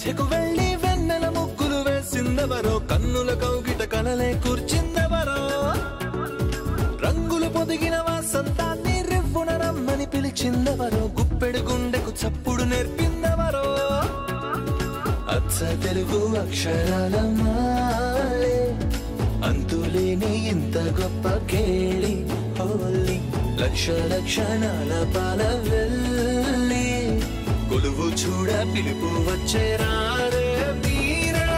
మధ్యకు వెళ్ళి వెన్నెల ముగ్గులు వేసిందెవరో కన్నుల కౌగిట కలలే కూర్చిందెవరో రంగులు పొదిగిన వాసంతాన్ని రివ్వున రమ్మని పిలిచిందెవరో గుప్పెడు గుండెకు చప్పుడు నేర్పిందెవరో అచ్చ తెలుగు అక్షరాల మాలే అంతులేని ఇంత గొప్ప కేళి హోలీ లక్ష లక్షణాల పాల వెళ్ళి కొలువు చూడ పిలుపు వచ్చే రారే మీరే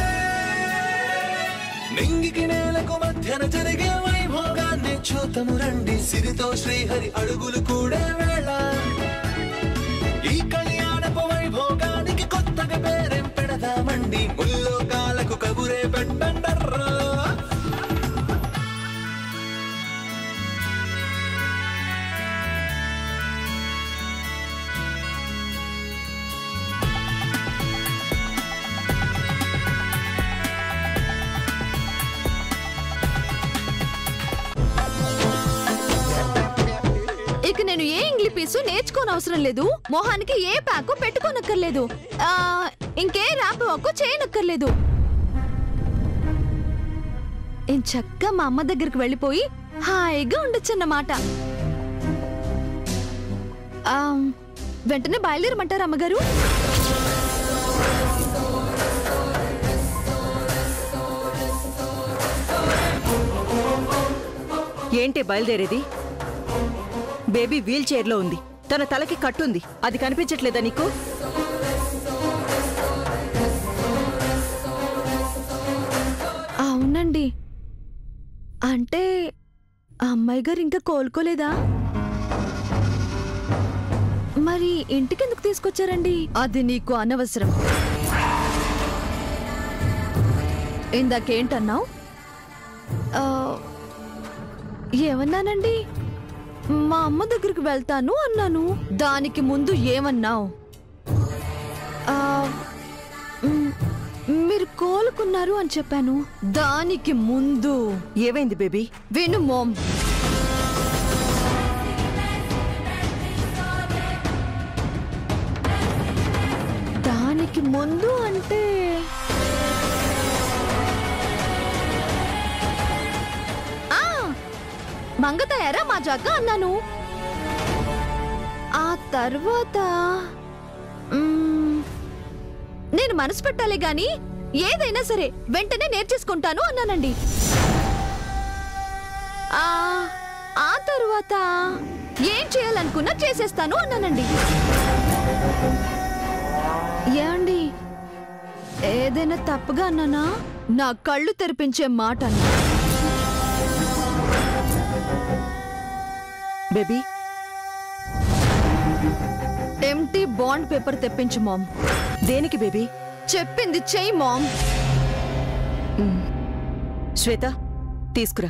నింగికి నేలకు మధ్యన జరిగే వైభోగాన్ని చూతము రండి సిరితో శ్రీహరి అడుగులు కూడా వేళ ఈ కళ్యాణపు వైభోగానికి కొత్తగా పేరేం పెడదామండి ముల్లోకాలకు కబురే పెట్టండర్రా ఇక నేను ఏ ఇంగ్లీష్ పీసు నేర్చుకోని అవసరం లేదు మొహానికి ఏ ప్యాకు పెట్టుకోనక్కర్లేదు ఆ, ఇంకే ర్యాంప్ వాక్ చేయనక్కర్లేదు నేను చక్కగా మా అమ్మ దగ్గరికి వెళ్ళిపోయి హాయిగా ఉండొచ్చన్నమాట ఆ, వెంటనే బయలుదేరమంటారా అమ్మగారు ఏంటి బయలుదేరేది బేబీ వీల్ చైర్లో ఉంది తన తలకి కట్టుంది అది కనిపించట్లేదా నీకు అవునండి అంటే ఆ అమ్మాయి గారు ఇంకా కోలుకోలేదా మరి ఇంటికి ఎందుకు తీసుకొచ్చారండి అది నీకు అనవసరం ఇందాకేంటన్నావు ఏమన్నానండి మా అమ్మ దగ్గరికి వెళ్తాను అన్నాను దానికి ముందు ఏమన్నావు ఆ, మ్, మీరు కోలుకున్నారు అని చెప్పాను దానికి ముందు ఏమైంది బేబీ విను మోమ్ దానికి ముందు అంటే ఆ, మంగతాయారా మా జగ్గ అన్నాను ఆ తర్వాత మ్, నేను మనసు పెట్టాలి గాని ఏదైనా సరే వెంటనే నేర్చేసుకుంటాను అన్నానండి ఆ ఆ తరువాత ఏం చేయాలనుకున్నా చేసేస్తాను అన్నానండి ఏమండి ఏదైనా తప్పుగా అన్నానా నా కళ్ళు తెరిపించే మాట అన్నా బేబీ ఎంటీ బాండ్ పేపర్ తెప్పించు మామ్ దేనికి బేబీ చెప్పింది చెయ్యి మామ్ శ్వేత తీసుకురా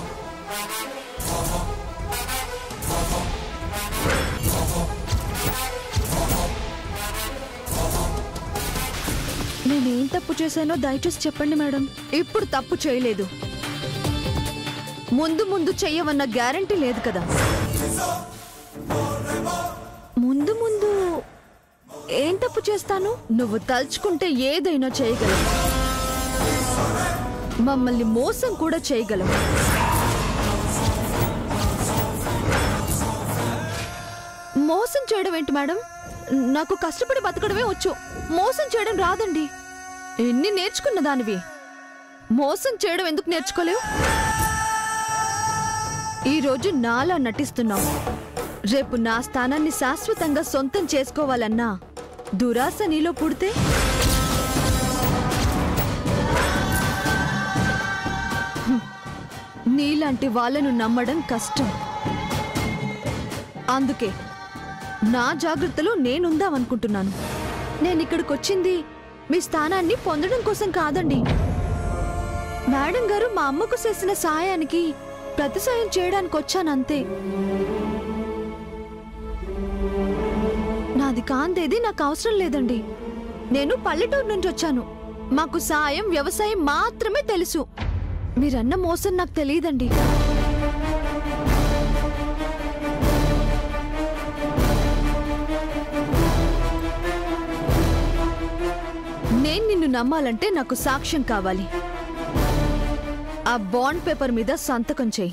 నేనేం తప్పు చేశానో దయచేసి చెప్పండి మేడం ఇప్పుడు తప్పు చేయలేదు ముందు ముందు చెయ్యవన్న గ్యారంటీ లేదు కదా ముందు ముందు ఏం తప్పు చేస్తాను నువ్వు తలుచుకుంటే ఏదైనా చేయగలవు మమ్మల్ని మోసం కూడా చేయగలవు మోసం చేయడం ఏంటి మేడం నాకు కష్టపడి బతకడమే వచ్చు మోసం చేయడం రాదండి ఎన్ని నేర్చుకున్న దానివి మోసం చేయడం ఎందుకు నేర్చుకోలేవు ఈరోజు నాలా నటిస్తున్నావు రేపు నా స్థానాన్ని శాశ్వతంగా సొంతం చేసుకోవాలన్నా దురాశ నీలో పుడితే హ్మ్. నీలాంటి వాళ్ళను నమ్మడం కష్టం అందుకే నా జాగ్రత్తలో నేనుందామనుకుంటున్నాను నేను ఇక్కడికి వచ్చింది మీ స్థానాన్ని పొందడం కోసం కాదండి మేడం గారు మా అమ్మకు చేసిన సాయానికి ప్రతి సాయం చేయడానికి వచ్చానంతే నాది కాందేది నాకు అవసరం లేదండి నేను పల్లెటూరు నుంచి వచ్చాను మాకు సాయం వ్యవసాయం మాత్రమే తెలుసు మీరన్న మోసం నాకు తెలియదండి నమ్మాలంటే నాకు సాక్ష్యం కావాలి ఆ బాండ్ పేపర్ మీద సంతకం చేయి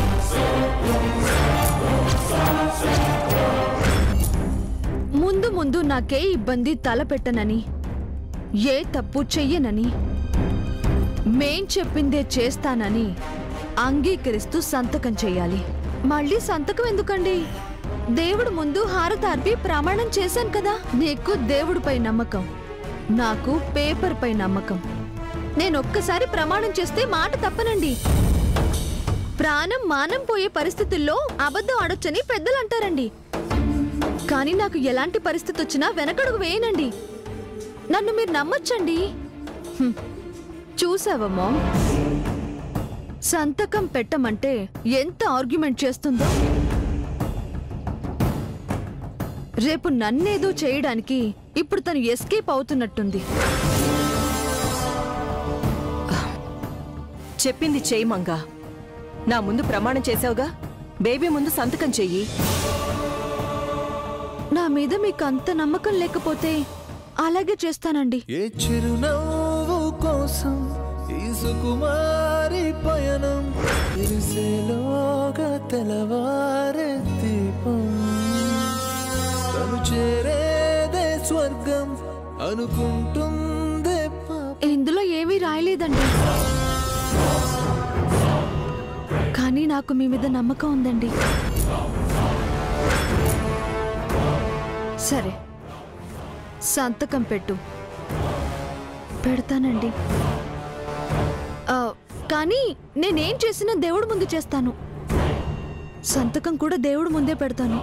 ముందు ముందు నాకే ఇబ్బంది తలపెట్టనని ఏ తప్పు చెయ్యనని మేం చెప్పిందే చేస్తానని అంగీకరిస్తూ సంతకం చెయ్యాలి మళ్ళీ సంతకం ఎందుకండి దేవుడు ముందు హారతార్పి ప్రమాణం చేశాను కదా నీకు దేవుడిపై నమ్మకం నాకు పేపర్ పై నమ్మకం నేను ఒక్కసారి ప్రమాణం చేస్తే మాట తప్పనండి ప్రాణం మానం పోయే పరిస్థితుల్లో అబద్ధం ఆడొచ్చని పెద్దలు అంటారండి కానీ నాకు ఎలాంటి పరిస్థితి వచ్చినా వెనకడుగు వేయనండి నన్ను మీరు నమ్మొచ్చండి హ్మ్. చూసావమ్మో సంతకం పెట్టమంటే ఎంత ఆర్గ్యుమెంట్ చేస్తుందో రేపు నన్నేదో చేయడానికి ఇప్పుడు తను ఎస్కేప్ అవుతున్నట్టుంది చెప్పింది చెయ్యి మంగా నా ముందు ప్రమాణం చేసావుగా బేబీ ముందు సంతకం చెయ్యి నా మీద మీకు అంత నమ్మకం లేకపోతే అలాగే చేస్తానండి ఏ చిరునవ్వు కోసం ఈ సుకుమారి పయనం తెలిసేలోగా తెలవారే దీపం తను చేరేదే స్వర్గం అనుకుంటుందే పాపం ఇందులో ఏమీ రాయలేదండి కానీ నాకు మీ మీద నమ్మకం ఉందండి సరే సంతకం పెట్టు పెడతానండి ఆ, కానీ నేనేం చేసినా దేవుడు ముందు చేస్తాను సంతకం కూడా దేవుడు ముందే పెడతాను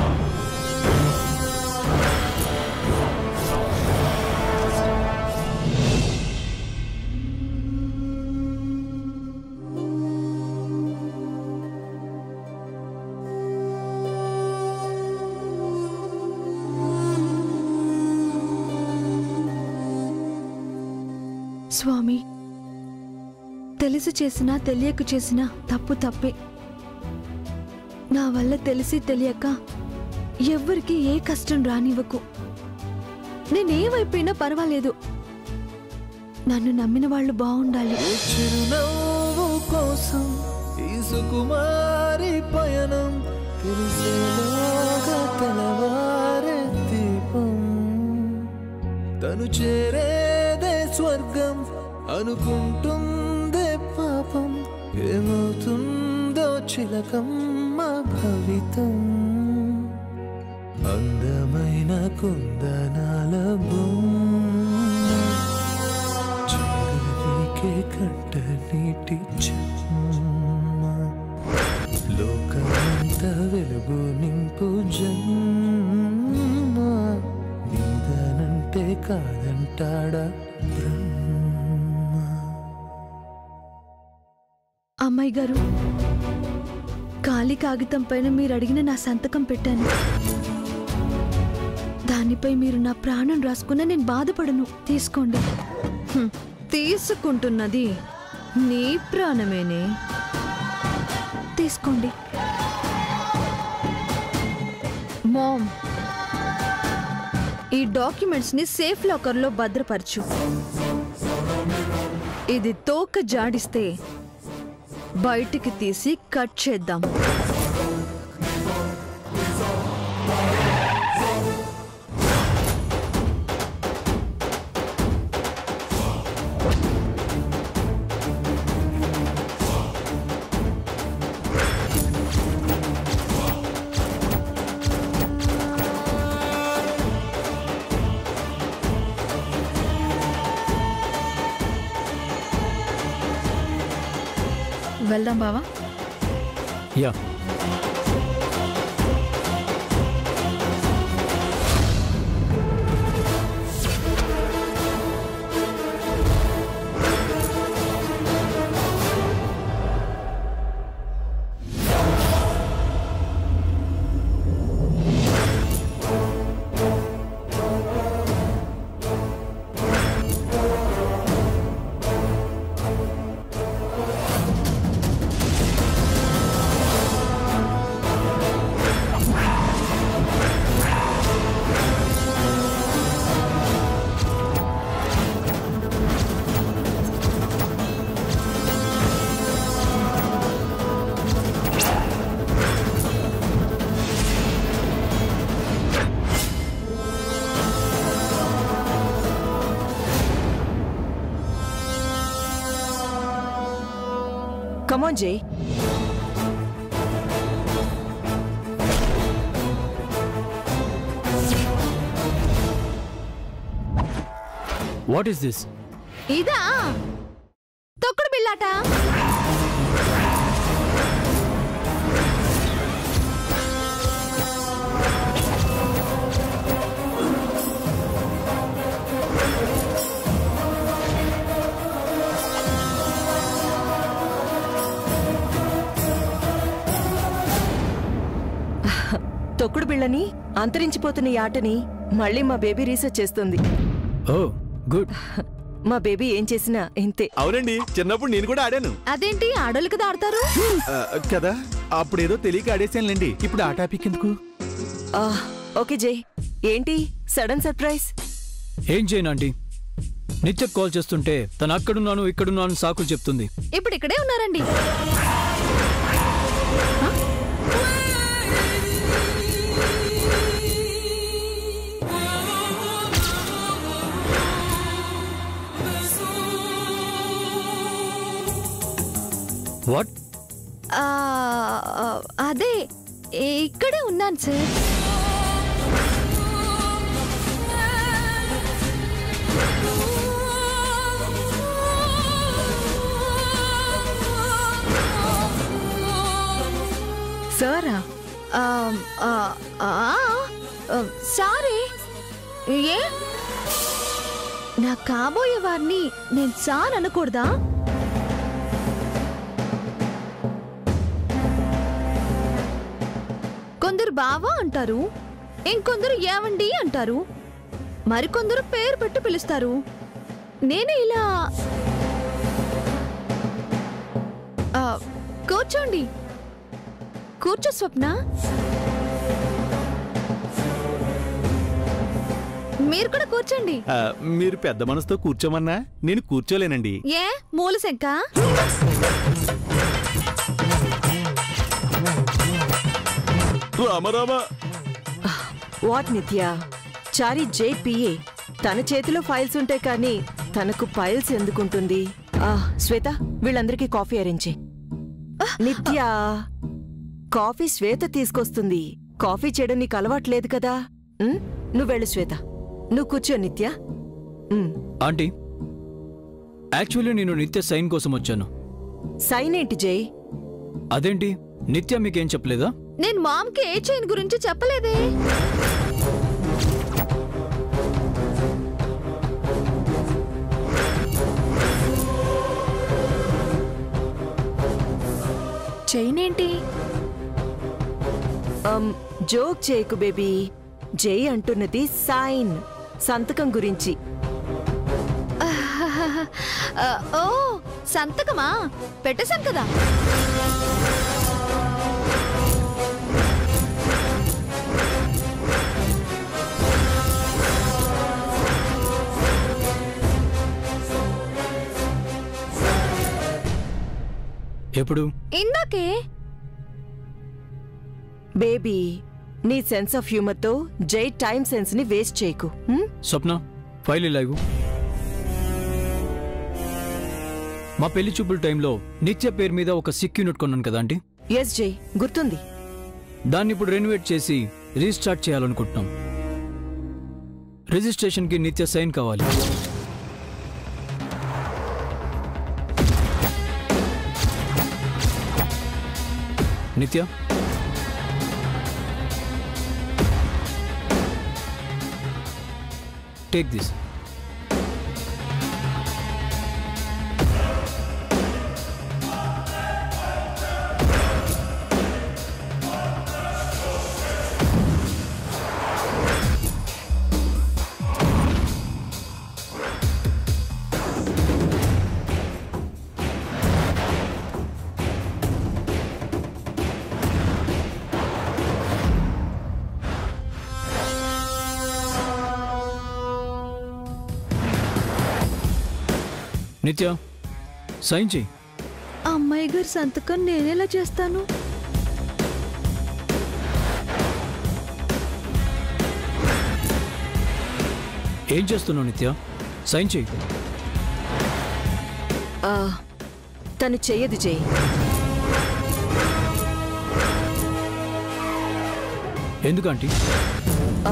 స్వామి తెలిసి చేసినా తెలియక చేసినా తప్పు తప్పే నా వల్ల తెలిసి తెలియక ఎవ్వరికి ఏ కష్టం రానివ్వకు నేనేమైపోయినా పర్వాలేదు నన్ను నమ్మిన వాళ్ళు బాగుండాలి ఏ చిరునవ్వు కోసం ఈ సుకుమారి పయనం తెలిసేలోగా తెలవారే దీపం తను చేరేదే స్వర్గం అనుకుంటుందే పాపం ఏమవుతుందో చిలకమ్మ భవితం అందమైన కుందనాల బొమ్మ చూడనీకే కంట నీటి చెమ్మ లోకమంత వెలుగు నింపు జన్మ నీదనంటే కాదంటాడా బ్రహ్మ అమ్మాయి గారు ఖాళీ కాగితం పైన మీరు అడిగిన నా సంతకం పెట్టాను దానిపై మీరు నా ప్రాణం రాసుకున్న నేను బాధపడను తీసుకోండి హ్మ్, తీసుకుంటున్నది నీ ప్రాణమేనే తీసుకోండి మామ్ ఈ డాక్యుమెంట్స్ ని సేఫ్ లాకర్ లో భద్రపరచు ఇది తోక జాడిస్తే బయటికి తీసి కట్ చేద్దాం వెళ్దాం బావా యా ఏ కమాన్ జై వాట్ ఈస్ దిస్ ఇదా తొక్కుడు బిళ్ళాట తొక్కుడు బిళ్ళని అంతరించిపోతున్న ఈ ఆటని మళ్ళీ మా బేబీ రీసెర్చ్ చేస్తుంది ఓ గుడ్ మా బేబీ ఏం చేసినా ఇంతే అవునండి చిన్నప్పుడు నేను కూడా ఆడాను అదేంటి ఆడోళ్ళు కదా ఆడతారు ఆ, కదా అప్పుడేదో తెలియక ఆడేసానులేండి ఇప్పుడు ఆ టాపిక్ ఎందుకు ఆ, ఓకే జై ఏంటి సడన్ సర్ప్రైజ్ ఏం చేయను ఆంటీ నిత్య కాల్ చేస్తుంటే తను అక్కడున్నాను ఇక్కడున్నాను సాకులు చెప్తుంది ఇప్పుడు ఇక్కడే ఉన్నారండి వాట్ ఆ, ఆ, అదే ఇక్కడే ఉన్నాను సార్ సారా ఆ, ఆ, ఆ, ఆ, సారీ ఏ నా కాబోయే వారిని నేను సార్ అనకూడదా కొందరు బావా అంటారు ఇంకొందరు ఏవండి అంటారు మరికొందరు పేరు పెట్టి పిలుస్తారు నేను ఇలా ఆ, కూర్చోండి కూర్చో స్వప్న మీరు కూడా కూర్చోండి ఆ, మీరు పెద్ద మనసుతో కూర్చోమన్నా నేను కూర్చోలేనండి ఏ మూల శంక రామరామ వాట్ నిత్య చారి జై పిఏ తన చేతిలో ఫైల్స్ ఉంటాయి కానీ తనకు ఫైల్స్ ఎందుకుంటుంది ఆ శ్వేత వీళ్ళందరికీ కాఫీ అరేంజ్ చెయ్. నిత్య కాఫీ శ్వేత తీసుకొస్తుంది కాఫీ చేయడం నీకు అలవాట్లేదు కదా ఉమ్, నువ్వు వెళ్ళు శ్వేత నువ్వు కూర్చో నిత్య ఉమ్, ఆంటీ యాక్చువల్లీ నేను నిత్య సైన్ కోసం వచ్చాను సైన్ ఏంటి జై అదేంటి నిత్య మీకేం చెప్పలేదా నేను మామ్కి ఏ చైన్ గురించి చెప్పలేదే చైన్ ఏంటి అమ్, జోక్ చేయకు బేబీ జై అంటున్నది సైన్ సంతకం గురించి ఆ, ఓ సంతకమా పెట్టేశాను కదా ఎప్పుడు ఇందాకే బేబీ నీ సెన్స్ ఆఫ్ హ్యూమర్తో జై టైం సెన్స్ ని వేస్ట్ చేయకు హ్మ్? స్వప్న ఫైల్ ఇలా ఇవ్వు మా పెళ్లి చూపుల టైంలో నిత్య పేరు మీద ఒక సిక్ యూనిట్ కొన్నాను కదా ఆంటీ ఎస్ జై గుర్తుంది దాన్ని ఇప్పుడు రెనోవేట్ చేసి రీస్టార్ట్ చేయాలనుకుంటున్నాం రిజిస్ట్రేషన్కి నిత్య సైన్ కావాలి నిత్య టేక్ దిస్ నిత్య సైన్ చెయ్యి అమ్మాయి గారి సంతకం నేనెలా చేస్తాను ఏం చేస్తున్నావు నిత్య సైన్ చెయ్యి ఆ, తను చెయ్యదు జై ఎందుకంటే ఆ,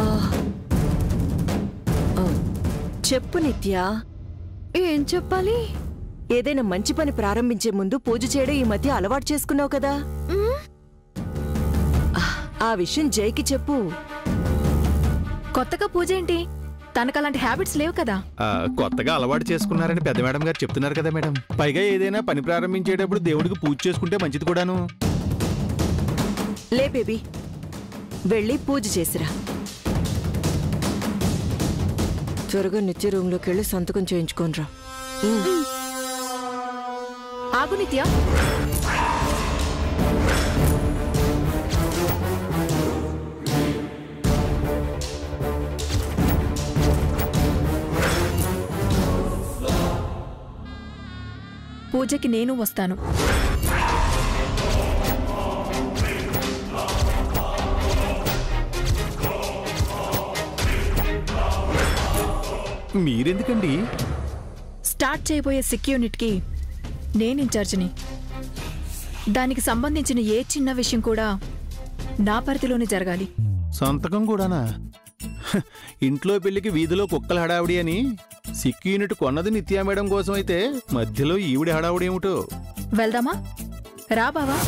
ఆ, చెప్పు నిత్య ఏం చెప్పాలి ఏదైనా మంచి పని ప్రారంభించే ముందు పూజ చేయడం ఈ మధ్య అలవాటు చేసుకున్నావు కదా మ్మ్. ఆ, ఆ విషయం జైకి చెప్పు కొత్తగా పూజ ఏంటి తనకు అలాంటి హ్యాబిట్స్ లేవు కదా ఆ, కొత్తగా అలవాటు చేసుకున్నారని పెద్ద మేడం గారు చెప్తున్నారు కదా మేడం పైగా ఏదైనా పని ప్రారంభించేటప్పుడు దేవుడికి పూజ చేసుకుంటే మంచిది కూడాను లే బేబీ వెళ్ళి పూజ చేసిరా త్వరగా నిత్య రూమ్లోకి వెళ్ళి సంతకం చేయించుకోనరా ఆగు నిత్య పూజకి నేను వస్తాను మీరెందుకండి స్టార్ట్ చేయబోయే సిక్ యూనిట్కి నేను ఇన్ఛార్జిని దానికి సంబంధించిన ఏ చిన్న విషయం కూడా నా పరిధిలోనే జరగాలి సంతకం కూడానా హ, ఇంట్లో పెళ్లికి వీధిలో కుక్కల హడావుడి అని సిక్కు యూనిట్ కొన్నది నిత్యా మేడం కోసం అయితే మధ్యలో ఈవిడ హడావుడి ఏమిటో వెళ్దామా రా బావా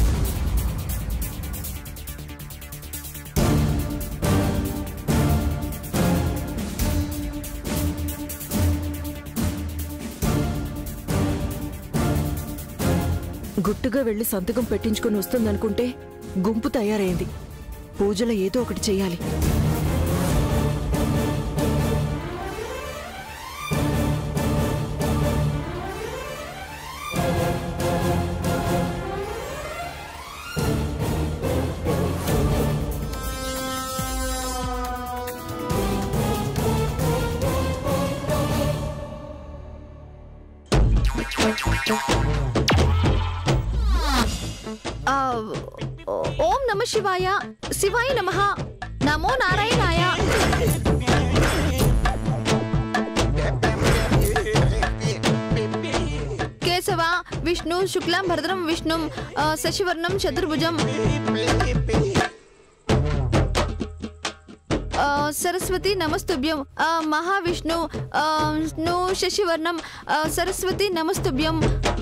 గుట్టుగా వెళ్ళి సంతకం పెట్టించుకొని వస్తుందనుకుంటే గుంపు తయారైంది పూజలో ఏదో ఒకటి చెయ్యాలి ఆ, ఓ- ఓం నమ శివాయ శివాయ నమ నమో నారాయణాయ కేశవ విష్ణు శుక్లం భరద్రం విష్ణు శశివర్ణం చతుర్భుజం ఆ, సరస్వతి నమస్తుభ్యం ఆ, మహావిష్ణు ఆ, విష్ణు శశివర్ణం ఆ, సరస్వతి నమస్తుభ్యం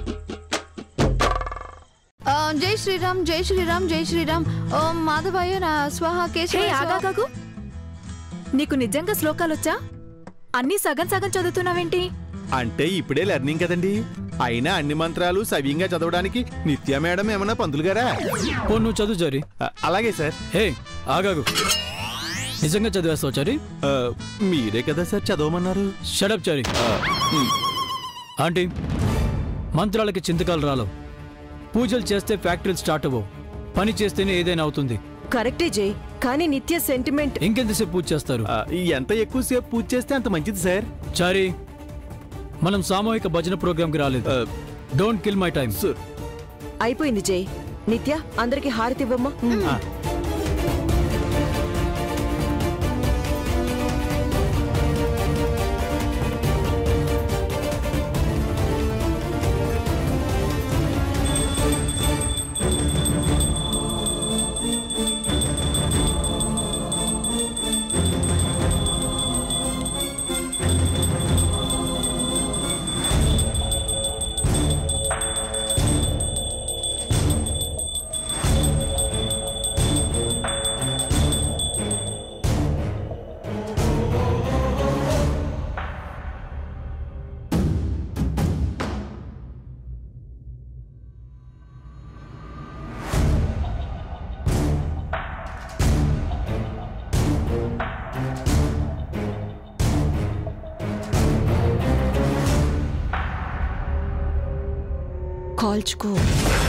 ఆ, జై శ్రీరామ్ జై శ్రీరామ్ జై శ్రీరామ్ ఓం మాధవాయ నా స్వాహ హే కేశవ ఆగాగాగు నీకు నిజంగా శ్లోకాలొచ్చా అన్నీ సగం సగం చదువుతున్నావేంటి అంటే ఇప్పుడే లెర్నింగ్ కదండి అయినా అన్ని మంత్రాలు సవ్యంగా చదవడానికి నిత్యా మేడం ఏమన్నా పంతులు గారా పో నువ్వు చదువు చారి ఆ, అలాగే సార్ హే ఆగాగు నిజంగా చదివేస్తావు చారి ఆ, మీరే కదా సార్ చదవమన్నారు షడప్ చారి ఆంటీ మంత్రాలకి చింతకాలు రాలవు పూజలు చేస్తే ఫ్యాక్టరీలు స్టార్ట్ అవ్వవు పని చేస్తేనే ఏదైనా అవుతుంది కరెక్టే జై కానీ నిత్య సెంటిమెంట్ ఇంకెంతసేపు పూజ చేస్తారు ఆ, ఎంత ఎక్కువసేపు పూజ చేస్తే అంత మంచిది సార్ చారి మనం సామూహిక భజన ప్రోగ్రామ్కి రాలేదు ఆ, don't kill my time sir అయిపోయింది జై నిత్య అందరికి హారతి ఇవ్వమ్మా ఆ, కాల్చుకో